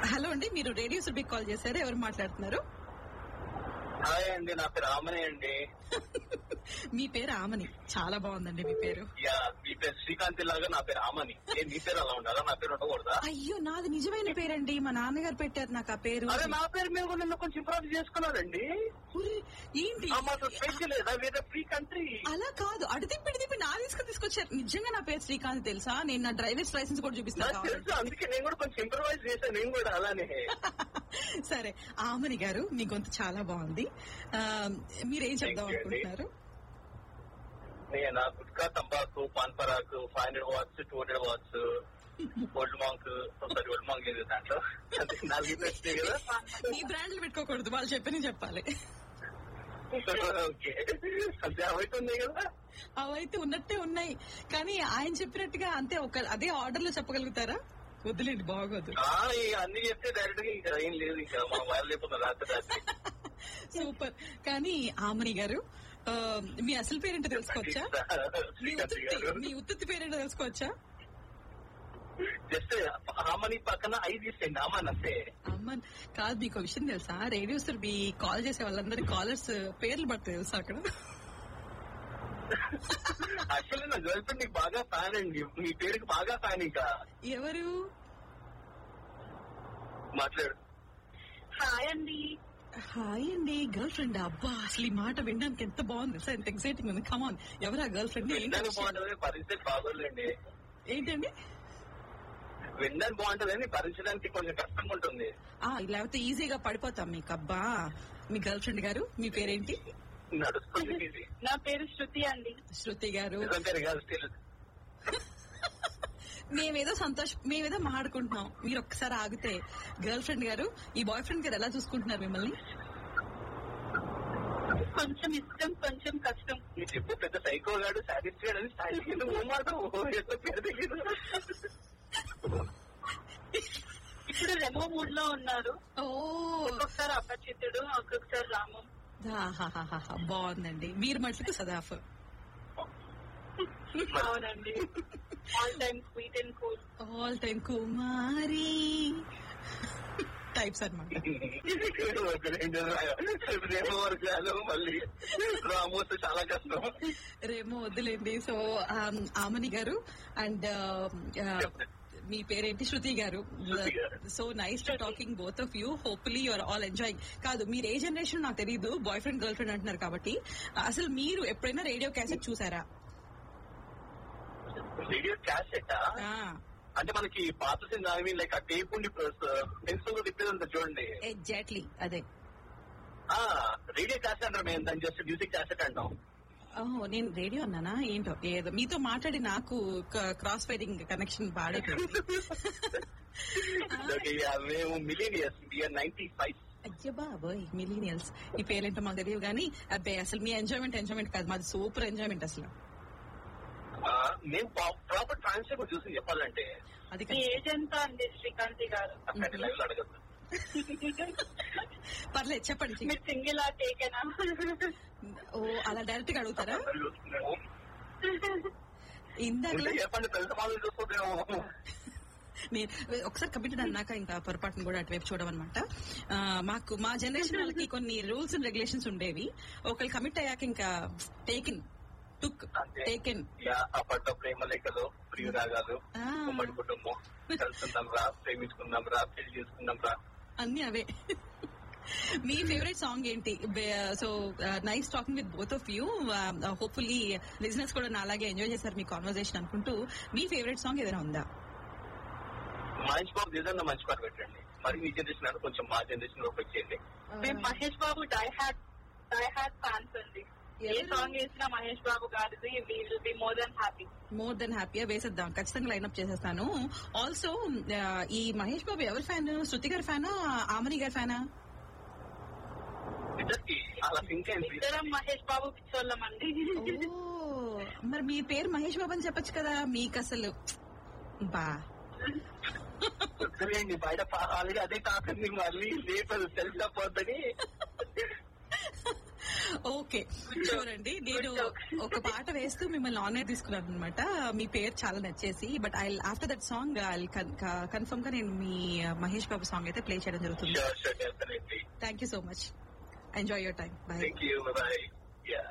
Hello అండి మీరు radio సుర్బిక్ call చేశారు ఎవరు మాట్లాడుతున్నారు హాయ్ అండి నా పేరు రామనే అండి మీ పేరు ఆమని చాలా బాగుందండి మీ పేరు యా మీ పేరు శ్రీకాంత్ లాగా నా పేరు ఆమని ఏ మీ పేరు అలా ఉండాలా నా పేరు ఉండకూడదా అయ్యో నాది నిజమైన పేరండి మా నాన్నగారు పెట్టారు నాకు ఆ పేరు అరే నా పేరు మీద కూడా నిన్న కొంచెం ఇంప్రూవ్ చేసుకున్నారండి ఉరి, ఏంటి ఆ, మాకు స్పెషల్ లేదా వేరే ఫ్రీ కంట్రీ అలా కాదు అటు తిప్పి తిప్పి నా తీసుకుని తీసుకొచ్చారు నిజంగా నా పేరు శ్రీకాంత్ తెలుసా నేను నా డ్రైవర్స్ లైసెన్స్ కూడా చూపిస్తాను నాకు కావాలంటే. తెలుసు అందుకే నేను కూడా కొంచెం ఇంప్రూవైజ్ చేశాను నేను కూడా అలానే సరే ఆమని గారు మీ గొంతు చాలా బాగుంది ఆ, మీరేం చెప్దాం Thank you అండి. అనుకుంటున్నారు నేను గుట్కా తంబాకు పాన్ పరాకు five hundred watts two hundred watts Old Monk sorry Old Monk లేదు దాంట్లో అది నాలుగు వచ్చినాయి కదా మీ బ్రాండ్లు పెట్టుకోకూడదు వాళ్ళు చెప్పని చెప్పాలి ఓకే అంతే అవుతుంది కదా అవైతే ఉన్నట్టే ఉన్నాయి కానీ ఆయన చెప్పినట్టుగా అంతే ఒక అదే ఆర్డర్ లో చెప్పగలుగుతారా వద్దులేండి బాగోదు ఆ, ఈ అన్ని చెప్తే డైరెక్ట్ గా ఇంకా ఏం లేదు ఇంకా మనం వైర్ లేకపోతే రాత్రి రాత్రి సూపర్ కానీ ఆమని గారు ఆ, మీ అసలు పేరేంటో తెలుసుకోవచ్చా మీ శ్రీకాంత్ ఉత్తి గారు మీ ఉత్తి పేరేంటో తెలుసుకోవచ్చా జస్ట్ ఆమని పక్కన ఐదు తీసేయండి ఆమన్ అంతే అమ్మ కాదు మీకు ఒక విషయం తెలుసా రేడియోస్ మీ కాల్ చేసే వాళ్ళందరి కాలర్స్ పేర్లు పడతాయి తెలుసా అక్కడ యాక్చువల్లీ నా గర్ల్ ఫ్రెండ్ నీకు బాగా ఫ్యాన్ అండి మీ పేరుకి బాగా ఫ్యాన్ ఇంకా ఎవరు మాట్లాడు హాయ్ అండి హాయ్ అండి గర్ల్ ఫ్రెండ్ అబ్బా అసలు ఈ మాట వినడానికి ఎంత బాగుంది సార్ ఎంత ఎక్సైటింగ్ ఉంది కమాన్ ఎవరా గర్ల్ ఫ్రెండ్ వినడానికి బాగుంటది పరిస్థితి బాగోలేండి ఏంటండి వినడానికి బాగుంటది భరించడానికి కొంచెం కష్టంగా ఉంటుంది ఆ లేకపోతే ఈజీగా పడిపోతాం మీకు అబ్బా మీ గర్ల్ ఫ్రెండ్ గారు మీ పేరేంటి నడుస్తుంది ఇది నా పేరు శృతి అండి శృతి గారు నిజం పేరు కాదు స్టిల్ మేమేదో సంతోష్ మేమేదో మాట్లాడుకుంటున్నాం మీరు ఒక్కసారి ఆగితే గర్ల్ ఫ్రెండ్ గారు ఈ బాయ్ ఫ్రెండ్ గారు ఎలా చూసుకుంటున్నారు మిమ్మల్ని కొంచెం ఇష్టం కొంచెం కష్టం మీరు చెప్పు పెద్ద సైకో గాడు సాటిస్ఫై అని స్టైల్ నువ్వు మాట ఎంత పేరు తెలియదు ఇప్పుడు రెమో మూడ్ లో ఉన్నారు ఓ ఒక్కొక్కసారి అపరిచితుడు ఒక్కొక్కసారి రామం ఆహాహాహా, బాగుందండి మీరు మటుకు సదాఫ్ అవునండి all time sweet and cool all time కుమారి టైప్స్ అనమాట రేపు వరకు రాదు మళ్ళీ రామోస్ చాలా కష్టం రేమో వద్దులేండి సో ఆమని గారు అండ్ మీ పేరేంటి శృతి garu Shruti garu. So nice to talking both of you hopefully you're all enjoying కాదు మీరు ఏ జనరేషన్ నాకు తెలియదు బాయ్ ఫ్రెండ్ గర్ల్ ఫ్రెండ్ అంటున్నారు కాబట్టి అసలు మీరు ఎప్పుడైనా రేడియో క్యాసెట్ చూసారా రేడియో క్యాసెట్ ఆ, అంటే మనకి పాత సినిమా ఐ మీన్ లైక్ ఆ టేప్ ఉండి పెన్సిల్ తిప్పేది ఉంటుంది చూడండి ఎగ్జాక్ట్లీ అదే ఆ రేడియో క్యాసెట్ అంటారు మేము దాన్ని జస్ట్ మ్యూజిక్ క్యాసెట్ అంటాం ఓహో నేను రేడియో అన్నానా ఏంటో ఏదో మీతో మాట్లాడి నాకు క్రాస్ ఫైరింగ్ కనెక్షన్ పాడైపోయింది Okay, yeah, మేము మిలీనియర్స్ ఇయర్ నైన్టీ ఫైవ్ అయ్య బాబోయ్ మిలీనియల్స్ ఈ పేరేంటో మాకు తెలియదు కానీ అబ్బాయి అసలు మీ ఎంజాయ్మెంట్ ఎంజాయ్మెంట్ కాదు మాది సూపర్ ఎంజాయ్మెంట్ అసలు మేము ప్రాపర్ ట్రాన్స్ఫర్ చూసి చెప్పాలంటే అది మీ కష్టం. ఏజ్ ఎంత అండి శ్రీకాంతి గారు అక్కడ లైవ్ లో అడగదు పర్లేదు చెప్పండి మీరు సింగిల్ ఆ టేకేనా ఓ అలా డైరెక్ట్ గా అడుగుతారా ఇందాక ముందే చెప్పండి పెద్ద వాళ్ళు చూస్తుందేమో నేను ఒకసారి కమిటెడ్ అన్నాక ఇంకా పొరపాటును కూడా అటువైపు చూడమన్నమాట ఆ, మాకు మా జనరేషన్ వాళ్ళకి కొన్ని రూల్స్ అండ్ రెగ్యులేషన్స్ ఉండేవి ఒకళ్ళు కమిట్ అయ్యాక ఇంకా టేకెన్ టుక్ అంతే. టేకెన్ యా, అప్పట్లో ప్రేమ లేఖలు ప్రియురాగాలు ఆ. ఉమ్మడి కుటుంబం కలుసుకుందాం రా ప్రేమించుకుందాం రా పెళ్లి చేసుకుందాం రా అన్ని అవే మీ ఫేవరెట్ సాంగ్ ఏంటి so nice talking with both of you hopefully business కూడా నా అలాగే ఎంజాయ్ చేశారు మీ కాన్వర్సేషన్ అనుకుంటూ మీ ఫేవరెట్ సాంగ్ ఏదైనా ఉందా మంచి బాబు ఏదన్నా మంచి పాట పెట్టండి మరి మీ జనరేషన్ అంటే కొంచెం మా జనరేషన్ లోకి వచ్చేయండి మేము Mahesh Babu die hard die hard fans అండి ఏ ఎవరు? సాంగ్ వేసినా మహేష్ బాబు గారిది will be more than happy more than హ్యాపీగా వేసేద్దాం ఖచ్చితంగా లైన్అప్ చేసేస్తాను ఆల్సో ఈ మహేష్ బాబు ఎవరి ఫ్యాన్ శృతి గారి ఫ్యానా ఆమని గారి ఫ్యానా ఇద్దరికి అలా సింక్ అయింది ఇద్దరం మహేష్ బాబు పిచ్చోళ్ళం అండి ఓ మరి మీ పేరు మహేష్ బాబు అని చెప్పొచ్చు కదా మీకు అసలు బా వదిలేయండి బయట ఆల్రెడీ అదే కాకండి మళ్ళీ రేపు సెల్ఫ్ పోద్దని ఓకే చూడండి నేను ఒక పాట వేస్తూ మిమ్మల్ని ఆనర్ తీసుకున్నాను అనమాట మీ పేరు చాలా నచ్చేసి but I after that song I confirm గా నేను మీ మహేష్ బాబు సాంగ్ అయితే ప్లే చేయడం జరుగుతుంది sure sure definitely thank you so much enjoy your time bye thank you bye yeah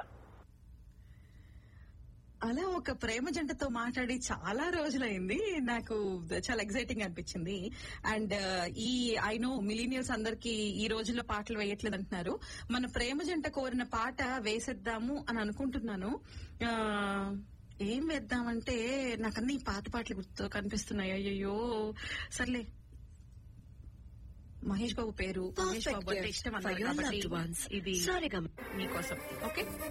అలా ఒక ప్రేమ జంటతో మాట్లాడి చాలా రోజులైంది నాకు చాలా ఎక్సైటింగ్ అనిపించింది అండ్ ఈ ఐ నో మిలీనియల్స్ అందరికి ఈ రోజుల్లో పాటలు వేయట్లేదు అంటున్నారు మన ప్రేమ జంట కోరిన పాట వేసేద్దాము అని అనుకుంటున్నాను ఆ, ఏం వేద్దామంటే నాకన్నీ ఈ పాత పాటలు గుర్తు కనిపిస్తున్నాయి అయ్యో సర్లే మహేష్ బాబు పేరు మహేష్ బాబు అంటే ఇష్టం అన్నారు For your కాబట్టి loved ones. ఇది Sorry, Gam. మీకోసం ఓకే